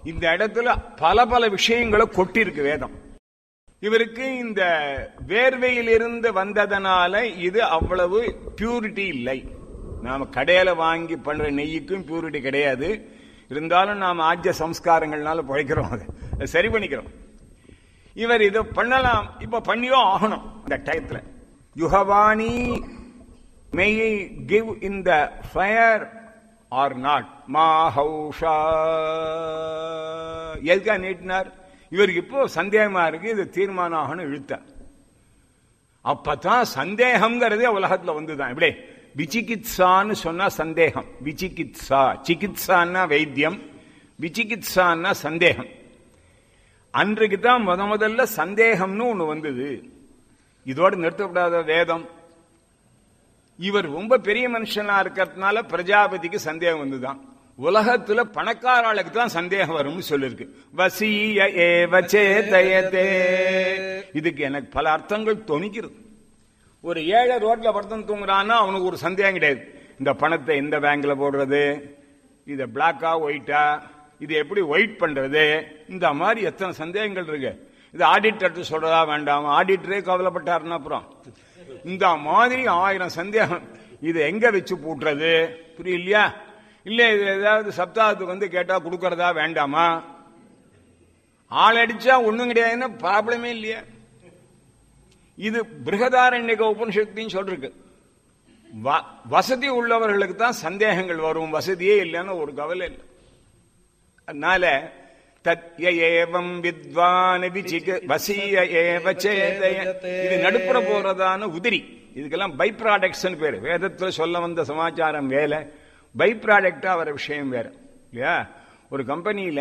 இந்த இடத்துல பல பல விஷயங்களை கொட்டிருக்கு வேதம் இவருக்கு இந்த வேர்வையில் இருந்து வந்ததனால இது அவ்வளவு பியூரிட்டி இல்லை நாம கடையில வாங்கி பண்ற நெய்யுக்கும் பியூரிட்டி கிடையாது இருந்தாலும் நாம ஆஜ்ய சம்ஸ்காரங்கள்னால பழைக்கிறோம் அதை அதை சரி பண்ணிக்கிறோம் இவர் இதை பண்ணலாம் இப்ப பண்ணியோ ஆகணும் இந்த டயத்துல Yugavani may give in the fire or not மாஹௌஷா எதுக்கா நீட்டினார் இவருக்கு இப்போ சந்தேகமா இருக்கு இது தீர்மானம் ஆகணும் இழுத்தார் அப்பதான் சந்தேகம்ங்கிறதே உலகத்துல வந்துதான் இப்படி விசிகித்சான்னு சொன்னா சந்தேகம் விசிகித்சா சிகித்சான்னா வைத்தியம் விசிகித்சான்னா சந்தேகம் அன்றைக்கு தான் முத முதல்ல சந்தேகம்னு ஒண்ணு வந்தது இதோடு நிறுத்தப்படாத வேதம் இவர் ரொம்ப பெரிய மனுஷனா இருக்கிறதுனால பிரஜாபதிக்கு சந்தேகம் வந்துதான் உலகத்துல பணக்கார ஆளுக்கு தான் சந்தேகம் வரும்னு சொல்லிருக்கு வசீய ஏவ சேதயதே இதுக்கு எனக்கு பல அர்த்தங்கள் துணிக்கிறது ஒரு ஏழை ரோட்ல படுத்து தூங்குறான்னா அவனுக்கு ஒரு சந்தேகம் கிடையாது இந்த பணத்தை எந்த பேங்க்ல போடுறது இத பிளாக்கா ஒயிட்டா இது எப்படி ஒயிட் பண்றது இந்த மாதிரி எத்தனை சந்தேகங்கள் இருக்கு இது ஆடிட்டர் சொல்றதா வேண்டாம் ஆடிட்டரே கவலைப்பட்டாருன்னா அப்புறம் இந்த மாதிரி ஆயிரம் சந்தேகம் இது எங்க வச்சு பூட்டுறது புரியலையா இல்ல இது ஏதாவது சப்தாகத்துக்கு வந்து கேட்டா கொடுக்கறதா வேண்டாமா ஆள் அடிச்சா ஒண்ணும் கிடையாதுன்னா ப்ராப்ளமே இல்லையா இது பிருகதாரண்யக உபனிஷத்தின்னு சொல்றது வ- வசதி உள்ளவர்களுக்கு தான் சந்தேகங்கள் வரும் வசதியே இல்லைன்னு ஒரு கவலை இல்லை அதனால தத்ய ஏவம் வித்வான் விசிக வசிய ஏவ சேதய இது நடுப்புற போறதான உதிரி இதுக்கெல்லாம் பை ப்ராடக்ட்ஸ் பேரு வேதத்துல சொல்ல வந்த சமாச்சாரம் வேலை பை ப்ராடக்டா வர விஷயம் வேற இல்லையா ஒரு கம்பெனியில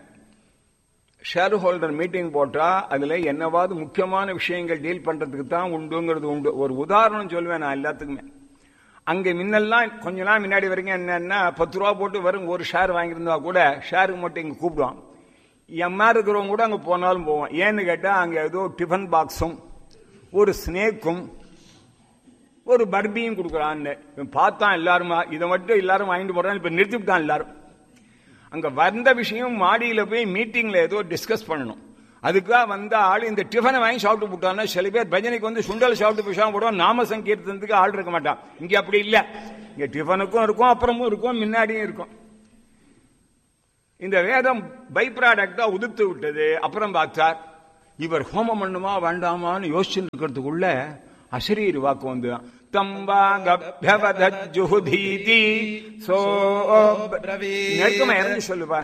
ஷேர் ஹோல்டர் மீட்டிங் போட்டா அதுல என்னவாவது முக்கியமான விஷயங்கள் டீல் பண்றதுக்கு தான் உண்டுங்கிறது உண்டு ஒரு உதாரணம் சொல்லுவேன் நான் எல்லாத்துக்குமே அங்க முன்னெல்லாம் கொஞ்ச நாள் முன்னாடி வரைக்கும் என்னன்னா பத்து ரூபா போட்டு வரும் ஒரு ஷேர் வாங்கியிருந்தா கூட ஷேருக்கு மட்டும் இங்க கூப்பிடுவான் எம்மா இருக்கிறவங்க கூட அங்க போனாலும் போவோம் ஏன்னு கேட்டா அங்க ஏதோ டிஃபன் பாக்ஸும் ஒரு ஸ்னேக்கும் ஒரு பர்பியும் கொடுக்குறான்னு இவன் பார்த்தான் எல்லாரும் இதை மட்டும் எல்லாரும் வாங்கிட்டு போறான் இப்ப நிறுத்திவிட்டான் எல்லாரும் அங்க வந்த விஷயம் மாடியில போய் மீட்டிங்ல ஏதோ டிஸ்கஸ் பண்ணணும் அதுக்காக வந்த ஆள் இந்த டிஃபனை வாங்கி சாப்பிட்டு போட்டான்னா சில பேர் பஜனைக்கு வந்து சுண்டல் சாப்பிட்டு பேசாம போடுவோம் நாம சங்கீர்த்தனத்துக்கு ஆள் இருக்க மாட்டான் இங்க அப்படி இல்ல இங்க டிஃபனுக்கும் இருக்கும் அப்புறமும் இருக்கும் முன்னாடியும் இருக்கும் இந்த வேதம் பை ப்ராடக்டா உதிர்த்து விட்டது அப்புறம் பார்த்தார் இவர் ஹோமம் பண்ணுமா வேண்டாமான்னு யோசிச்சுட்டு இருக்கிறதுக்குள்ள அசரீர் வாக்கு வந்து தம்பாகபியவதஜுஹுதீதி சோ நெருக்கமா இறங்கி சொல்லுவா